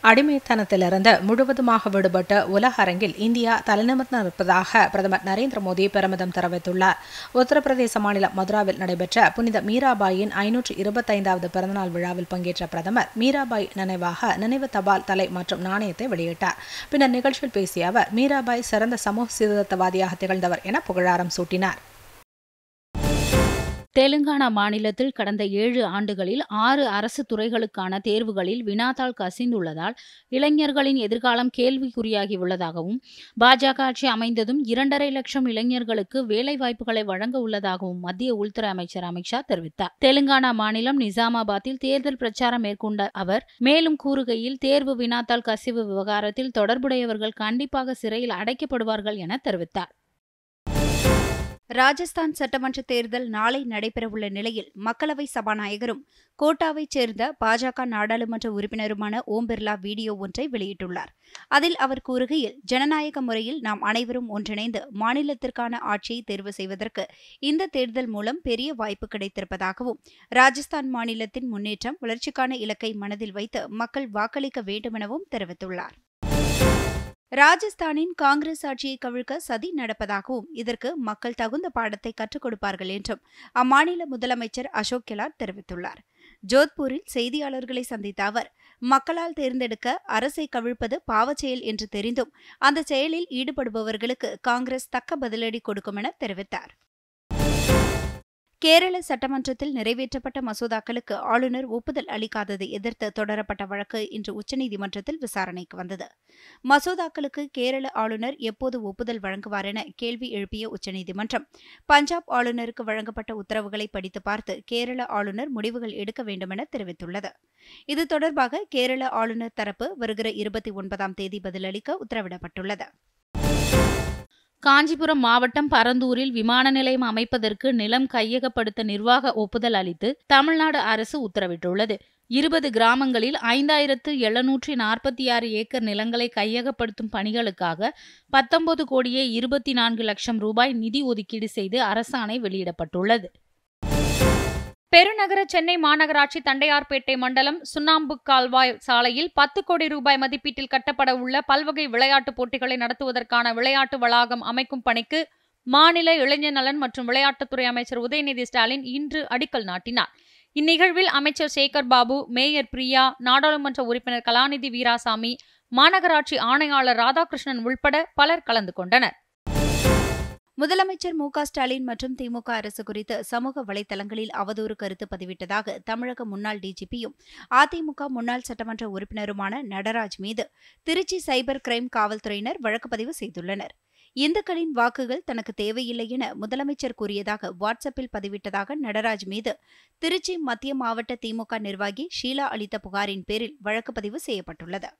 அடிமைத்தனத்திலிருந்து முழுவதுமாக விடுபட்டு உலக அரங்கில் இந்தியா தலைநிமிர்ந்து நிற்பதாக பிரதமர் நரேந்திர மோடி பெருமிதம் தெரிவித்துள்ளார் உத்தரப்பிரதேச மாநிலம் மதுராவில் நடைபெற்ற புனித மீராபாயின் ஐநூற்று இருபத்தைந்தாவது பிறந்தநாள் விழாவில் பங்கேற்ற பிரதமர் மீராபாய் நினைவாக நினைவு தபால் தலை மற்றும் நாணயத்தை வெளியிட்டார் பின்னர் நிகழ்ச்சியில் பேசிய அவர் மீராபாய் சிறந்த சமூக சீர்திருத்தவாதியாக திகழ்ந்தவர் என புகழாரம் சூட்டினார் தெலுங்கானா மாநிலத்தில் கடந்த ஏழு ஆண்டுகளில் ஆறு அரசு துறைகளுக்கான தேர்வுகளில் வினாத்தாள் கசிந்துள்ளதால் இளைஞர்களின் எதிர்காலம் கேள்விக்குறியாகியுள்ளதாகவும் பாஜக ஆட்சி அமைந்ததும் இரண்டரை லட்சம் இளைஞர்களுக்கு வேலைவாய்ப்புகளை வழங்க உள்ளதாகவும் மத்திய உள்துறை அமைச்சர் அமித்ஷா தெரிவித்தார் தெலுங்கானா மாநிலம் நிசாமாபாத்தில் தேர்தல் பிரச்சாரம் மேற்கொண்ட அவர் மேலும் கூறுகையில் தேர்வு வினாத்தாள் கசிவு விவகாரத்தில் தொடர்புடையவர்கள் கண்டிப்பாக சிறையில் அடைக்கப்படுவார்கள் என தெரிவித்தார் ராஜஸ்தான் சட்டமன்ற தேர்தல் நாளை நடைபெறவுள்ள நிலையில் மக்களவை சபாநாயகரும் கோட்டாவைச் சேர்ந்த பாஜக நாடாளுமன்ற உறுப்பினருமான ஓம் பிர்லா வீடியோ ஒன்றை வெளியிட்டுள்ளார் அதில் அவர் கூறுகையில் ஜனநாயக முறையில் நாம் அனைவரும் ஒன்றிணைந்து மாநிலத்திற்கான ஆட்சியை தேர்வு செய்வதற்கு இந்த தேர்தல் மூலம் பெரிய வாய்ப்பு கிடைத்திருப்பதாகவும் ராஜஸ்தான் மாநிலத்தின் முன்னேற்றம் வளர்ச்சிக்கான இலக்கை மனதில் வைத்து மக்கள் வாக்களிக்க வேண்டுமெனவும் தெரிவித்துள்ளார் ராஜஸ்தானின் காங்கிரஸ் ஆட்சியை கவிழ்க்க சதி நடப்பதாகவும் இதற்கு மக்கள் தகுந்த பாடத்தை கற்றுக் கொடுப்பார்கள் என்றும் அம்மாநில முதலமைச்சர் அசோக் கெலாட் தெரிவித்துள்ளார் ஜோத்பூரில் செய்தியாளர்களை சந்தித்த அவர் மக்களால் தேர்ந்தெடுக்க அரசை கவிழ்ப்பது பாவச்செயல் என்று தெரிந்தும் அந்த செயலில் ஈடுபடுபவர்களுக்கு காங்கிரஸ் தக்க பதிலடி கொடுக்கும் என தெரிவித்தார் கேரள சட்டமன்றத்தில் நிறைவேற்றப்பட்ட மசோதாக்களுக்கு ஆளுநர் ஒப்புதல் அளிக்காததை எதிர்த்து தொடரப்பட்ட வழக்கு இன்று உச்சநீதிமன்றத்தில் விசாரணைக்கு வந்தது மசோதாக்களுக்கு கேரள ஆளுநர் எப்போது ஒப்புதல் வழங்குவார் என கேள்வி எழுப்பிய உச்சநீதிமன்றம் பஞ்சாப் ஆளுநருக்கு வழங்கப்பட்ட உத்தரவுகளை படித்து பார்த்து கேரள ஆளுநர் முடிவுகள் எடுக்க வேண்டுமென தெரிவித்துள்ளது இது தொடர்பாக கேரள ஆளுநர் தரப்பு வருகிற இருபத்தி ஒன்பதாம் தேதி பதிலளிக்க உத்தரவிடப்பட்டுள்ளது காஞ்சிபுரம் மாவட்டம் பரந்தூரில் விமான நிலையம் அமைப்பதற்கு நிலம் கையகப்படுத்த நிர்வாக ஒப்புதல் அளித்து தமிழ்நாடு அரசு உத்தரவிட்டுள்ளது இருபது கிராமங்களில் ஐந்தாயிரத்து எழுநூற்றி நாற்பத்தி ஆறு ஏக்கர் நிலங்களை கையகப்படுத்தும் பணிகளுக்காக பத்தொன்பது கோடியே இருபத்தி நான்கு லட்சம் ரூபாய் நிதி ஒதுக்கீடு செய்து அரசாணை வெளியிடப்பட்டுள்ளது பெருநகர சென்னை மாநகராட்சி தண்டையார்பேட்டை மண்டலம் சுண்ணாம்பு கால்வாய் சாலையில் பத்து கோடி ரூபாய் மதிப்பீட்டில் கட்டப்பட உள்ள பல்வகை விளையாட்டுப் போட்டிகளை நடத்துவதற்கான விளையாட்டு வளாகம் அமைக்கும் பணிக்கு மாநில இளைஞர் நலன் மற்றும் விளையாட்டுத்துறை அமைச்சர் உதயநிதி ஸ்டாலின் இன்று அடிக்கல் நாட்டினார் இந்நிகழ்வில் அமைச்சர் சேகர் பாபு மேயர் பிரியா நாடாளுமன்ற உறுப்பினர் கலாநிதி வீராசாமி மாநகராட்சி ஆணையாளர் ராதாகிருஷ்ணன் உள்பட பலர் கலந்து கொண்டனர் முதலமைச்சர் மு ஸ்டாலின் மற்றும் திமுக அரசு குறித்து சமூக வலைதளங்களில் அவதூறு கருத்து பதிவிட்டதாக தமிழக முன்னாள் டிஜிபியும் அதிமுக முன்னாள் சட்டமன்ற உறுப்பினருமான நடராஜ் மீது திருச்சி சைபர் கிரைம் காவல்துறையினர் வழக்கு பதிவு செய்துள்ளனர் இந்துக்களின் வாக்குகள் தனக்கு தேவையில்லை என முதலமைச்சர் கூறியதாக வாட்ஸ்அப்பில் பதிவிட்டதாக நடராஜ் மீது திருச்சி மத்திய மாவட்ட திமுக நிர்வாகி ஷீலா அளித்த புகாரின் பேரில் வழக்கு பதிவு செய்யப்பட்டுள்ளது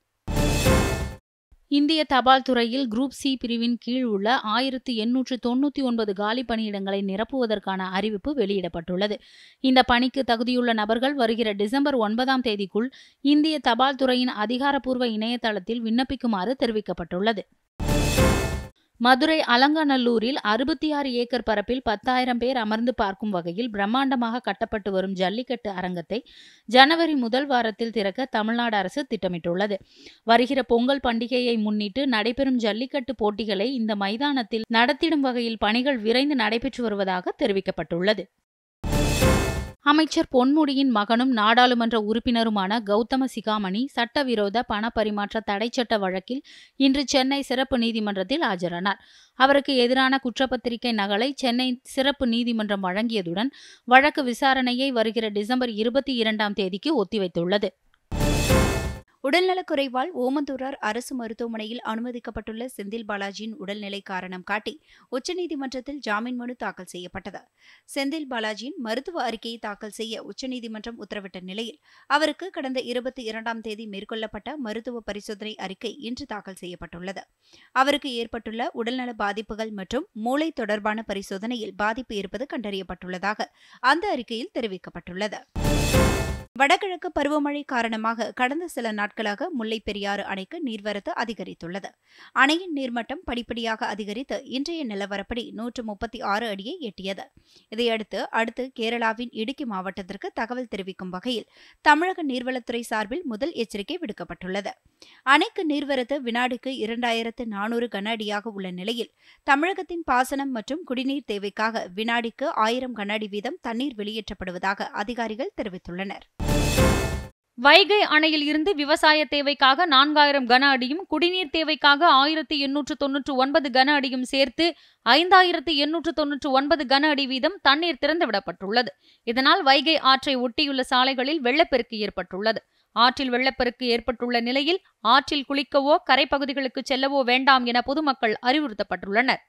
இந்திய தபால் துறையில் குரூப் சி பிரிவின் கீழ் உள்ள ஆயிரத்து எண்ணூற்று தொன்னூற்றி ஒன்பது காலி பணியிடங்களை நிரப்புவதற்கான அறிவிப்பு வெளியிடப்பட்டுள்ளது இந்த பணிக்கு தகுதியுள்ள நபர்கள் வருகிற டிசம்பர் ஒன்பதாம் தேதிக்குள் இந்திய தபால் துறையின் அதிகாரப்பூர்வ இணையதளத்தில் விண்ணப்பிக்குமாறு தெரிவிக்கப்பட்டுள்ளது மதுரை அலங்காநல்லூரில் அறுபத்தி ஆறு ஏக்கர் பரப்பில் பத்தாயிரம் பேர் அமர்ந்து பார்க்கும் வகையில் பிரம்மாண்டமாக கட்டப்பட்டு வரும் ஜல்லிக்கட்டு அரங்கத்தை ஜனவரி முதல் வாரத்தில் திறக்க தமிழ்நாடு அரசு திட்டமிட்டுள்ளது வருகிற பொங்கல் பண்டிகையை முன்னிட்டு நடைபெறும் ஜல்லிக்கட்டு போட்டிகளை இந்த மைதானத்தில் நடத்திடும் வகையில் பணிகள் விரைந்து நடைபெற்று வருவதாக தெரிவிக்கப்பட்டுள்ளது அமைச்சர் பொன்முடியின் மகனும் நாடாளுமன்ற உறுப்பினருமான கௌதம சிகாமணி சட்டவிரோத பண பரிமாற்ற தடைச்சட்ட வழக்கில் இன்று சென்னை சிறப்பு நீதிமன்றத்தில் ஆஜரானார் அவருக்கு எதிரான குற்றப்பத்திரிகை நகலை சென்னை சிறப்பு நீதிமன்றம் வழங்கியதுடன் வழக்கு விசாரணையை வருகிற டிசம்பர் இருபத்தி இரண்டாம் தேதிக்கு ஒத்திவைத்துள்ளது உடல்நலக்குறைவால் ஓமந்தூரார் அரசு மருத்துவமனையில் அனுமதிக்கப்பட்டுள்ள செந்தில் பாலாஜியின் உடல்நிலை காரணம் காட்டி உச்சநீதிமன்றத்தில் ஜாமீன் மனு தாக்கல் செய்யப்பட்டது செந்தில் பாலாஜியின் மருத்துவ அறிக்கையை தாக்கல் செய்ய உச்சநீதிமன்றம் உத்தரவிட்ட நிலையில் அவருக்கு கடந்த இருபத்தி இரண்டாம் தேதி மேற்கொள்ளப்பட்ட மருத்துவ பரிசோதனை அறிக்கை இன்று தாக்கல் செய்யப்பட்டுள்ளது அவருக்கு ஏற்பட்டுள்ள உடல்நல பாதிப்புகள் மற்றும் மூளை தொடர்பான பரிசோதனையில் பாதிப்பு இருப்பது கண்டறியப்பட்டுள்ளதாக அந்த அறிக்கையில் தெரிவிக்கப்பட்டுள்ளது வடகிழக்கு பருவமழை காரணமாக கடந்த சில நாட்களாக முல்லைப் பெரியாறு அணைக்கு நீர்வரத்து அதிகரித்துள்ளது அணையின் நீர்மட்டம் படிப்படியாக அதிகரித்து இன்றைய நிலவரப்படி நூற்று முப்பத்தி ஆறு அடியை எட்டியது இதையடுத்து அடுத்து கேரளாவின் இடுக்கி மாவட்டத்திற்கு தகவல் தெரிவிக்கும் வகையில் தமிழக நீர்வளத்துறை சார்பில் முதல் எச்சரிக்கை விடுக்கப்பட்டுள்ளது அணைக்கு நீர்வரத்து வினாடிக்கு இரண்டாயிரத்து நானூறு கன அடியாக உள்ள நிலையில் தமிழகத்தின் பாசனம் மற்றும் குடிநீர் தேவைக்காக வினாடிக்கு ஆயிரம் கன அடி வீதம் தண்ணீர் வெளியேற்றப்படுவதாக அதிகாரிகள் தெரிவித்துள்ளனர் வைகை அணையில் இருந்து விவசாய தேவைக்காக நான்காயிரம் கன அடியும் குடிநீர் தேவைக்காக ஆயிரத்தி எண்ணூற்று தொன்னூற்று ஒன்பது கன அடியும் சேர்த்து ஐந்தாயிரத்து எண்ணூற்று தொன்னூற்று ஒன்பது கன அடி வீதம் தண்ணீர் திறந்துவிடப்பட்டுள்ளது இதனால் வைகை ஆற்றை ஒட்டியுள்ள சாலைகளில் வெள்ளப்பெருக்கு ஏற்பட்டுள்ளது ஆற்றில் வெள்ளப்பெருக்கு ஏற்பட்டுள்ள நிலையில் ஆற்றில் குளிக்கவோ கரைப்பகுதிகளுக்கு செல்லவோ வேண்டாம் என பொதுமக்கள் அறிவுறுத்தப்பட்டுள்ளனர்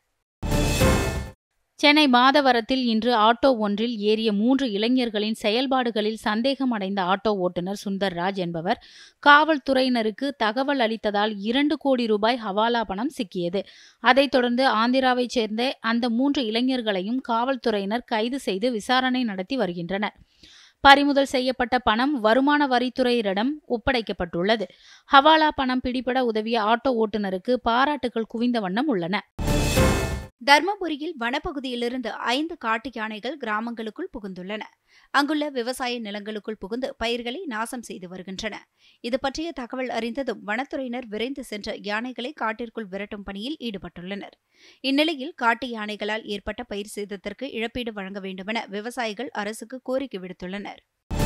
சென்னை மாதவரத்தில் இன்று ஆட்டோ ஒன்றில் ஏறிய மூன்று இளைஞர்களின் செயல்பாடுகளில் சந்தேகம் அடைந்த ஆட்டோ ஓட்டுநர் சுந்தர்ராஜ் என்பவர் காவல்துறையினருக்கு தகவல் அளித்ததால் இரண்டு கோடி ரூபாய் ஹவாலா பணம் சிக்கியது அதைத் தொடர்ந்து ஆந்திராவைச் சேர்ந்த அந்த மூன்று இளைஞர்களையும் காவல்துறையினர் கைது செய்து விசாரணை நடத்தி வருகின்றனர் பறிமுதல் செய்யப்பட்ட பணம் வருமான வரித்துறையிடம் ஒப்படைக்கப்பட்டுள்ளது ஹவாலா பணம் பிடிபட உதவிய ஆட்டோ ஓட்டுநருக்கு பாராட்டுகள் குவிந்த வண்ணம் உள்ளன தர்மபுரியில் வனப்பகுதியிலிருந்து ஐந்து காட்டு யானைகள் கிராமங்களுக்குள் புகுந்துள்ளன அங்குள்ள விவசாய நிலங்களுக்குள் புகுந்து பயிர்களை நாசம் செய்து வருகின்றன இது பற்றிய தகவல் அறிந்ததும் வனத்துறையினர் விரைந்து சென்று யானைகளை காட்டிற்குள் விரட்டும் பணியில் ஈடுபட்டுள்ளனர் இந்நிலையில் காட்டு யானைகளால் ஏற்பட்ட பயிர் சேதத்திற்கு இழப்பீடு வழங்க வேண்டுமென விவசாயிகள் அரசுக்கு கோரிக்கை விடுத்துள்ளனர்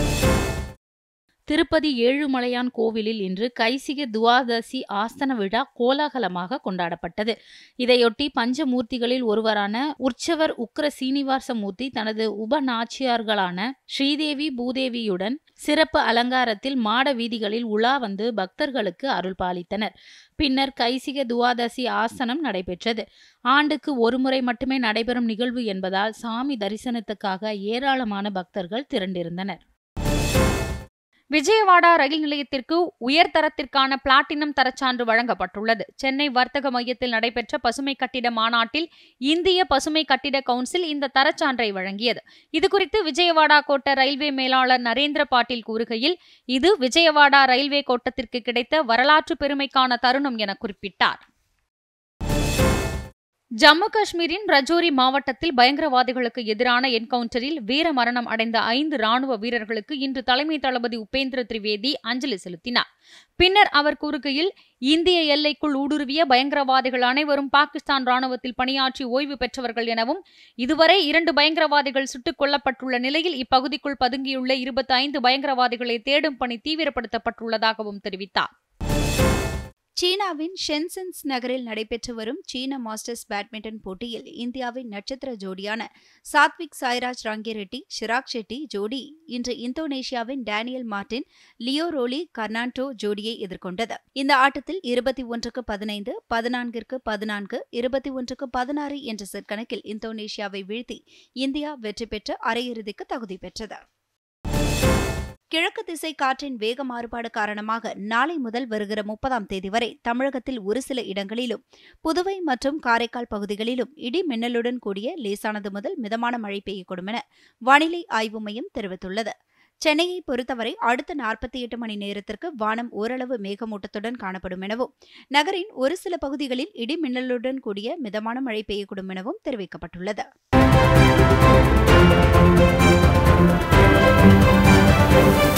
திருப்பதி ஏழுமலையான் கோவிலில் இன்று கைசிக துவாதசி ஆஸ்தன விழா கோலாகலமாக கொண்டாடப்பட்டது இதையொட்டி பஞ்சமூர்த்திகளில் ஒருவரான உற்சவர் உக்ர சீனிவாசமூர்த்தி தனது உபநாச்சியார்களான ஸ்ரீதேவி பூதேவியுடன் சிறப்பு அலங்காரத்தில் மாட வீதிகளில் உலா வந்து பக்தர்களுக்கு அருள் பாலித்தனர் பின்னர் கைசிக துவாதசி ஆசனம் நடைபெற்றது ஆண்டுக்கு ஒருமுறை மட்டுமே நடைபெறும் நிகழ்வு என்பதால் சாமி தரிசனத்துக்காக ஏராளமான பக்தர்கள் திரண்டிருந்தனர் விஜயவாடா ரயில் நிலையத்திற்கு உயர்தரத்திற்கான பிளாட்டினம் தரச்சான்று வழங்கப்பட்டுள்ளது சென்னை வர்த்தக மையத்தில் நடைபெற்ற பசுமை கட்டிட மாநாட்டில் இந்திய பசுமை கட்டிட கவுன்சில் இந்த தரச்சான்றை வழங்கியது இதுகுறித்து விஜயவாடா கோட்ட ரயில்வே மேலாளர் நரேந்திர பாட்டீல் கூறுகையில் இது விஜயவாடா ரயில்வே கோட்டத்திற்கு கிடைத்த வரலாற்று பெருமைக்கான தருணம் என குறிப்பிட்டார் ஜம்மு காஷ்மீரின் ரஜோரி மாவட்டத்தில் பயங்கரவாதிகளுக்கு எதிரான என்கவுண்டரில் வீர மரணம் அடைந்த ஐந்து ராணுவ வீரர்களுக்கு இன்று தலைமை தளபதி உபேந்திர திரிவேதி அஞ்சலி செலுத்தினார் பின்னர் அவர் கூறுகையில் இந்திய எல்லைக்குள் ஊடுருவிய பயங்கரவாதிகள் அனைவரும் பாகிஸ்தான் ராணுவத்தில் பணியாற்றி ஓய்வு பெற்றவர்கள் எனவும் இதுவரை இரண்டு பயங்கரவாதிகள் சுட்டுக் கொல்லப்பட்டுள்ள நிலையில் இப்பகுதிக்குள் பதுங்கியுள்ள இருபத்தி ஐந்து பயங்கரவாதிகளை தேடும் பணி தீவிரப்படுத்தப்பட்டுள்ளதாகவும் தெரிவித்தார் சீனாவின் ஷென்சென்ஸ் நகரில் நடைபெற்று வரும் சீன மாஸ்டர்ஸ் பேட்மிண்டன் போட்டியில் இந்தியாவின் நட்சத்திர ஜோடியான சாத்விக் சாய்ராஜ் ராங்கிரெட்டி ஷிராக் ஷெட்டி ஜோடி இன்று இந்தோனேஷியாவின் Daniel Marthin Leo Rolly Carnando ஜோடியை எதிர்கொண்டது இந்த ஆட்டத்தில் இருபத்தி ஒன்றுக்கு பதினைந்து பதினான்கிற்கு பதினான்கு இருபத்தி ஒன்றுக்கு பதினாறு என்ற செட் கணக்கில் இந்தோனேஷியாவை வீழ்த்தி இந்தியா வெற்றி பெற்று அரையிறுதிக்கு தகுதி பெற்றது கிழக்கு திசை காற்றின் வேக மாறுபாடு காரணமாக நாளை முதல் வருகிற முப்பதாம் தேதி வரை தமிழகத்தில் ஒரு சில இடங்களிலும் புதுவை மற்றும் காரைக்கால் பகுதிகளிலும் இடி மின்னலுடன் கூடிய லேசானது முதல் மிதமான மழை பெய்யக்கூடும் என வானிலை ஆய்வு மையம் தெரிவித்துள்ளது சென்னையை பொறுத்தவரை அடுத்த நாற்பத்தி எட்டு மணி நேரத்திற்கு வானம் ஓரளவு மேகமூட்டத்துடன் காணப்படும் எனவும் நகரின் ஒரு சில பகுதிகளில் இடி மின்னலுடன் கூடிய மிதமான மழை பெய்யக்கூடும் எனவும் தெரிவிக்கப்பட்டுள்ளது Thank you.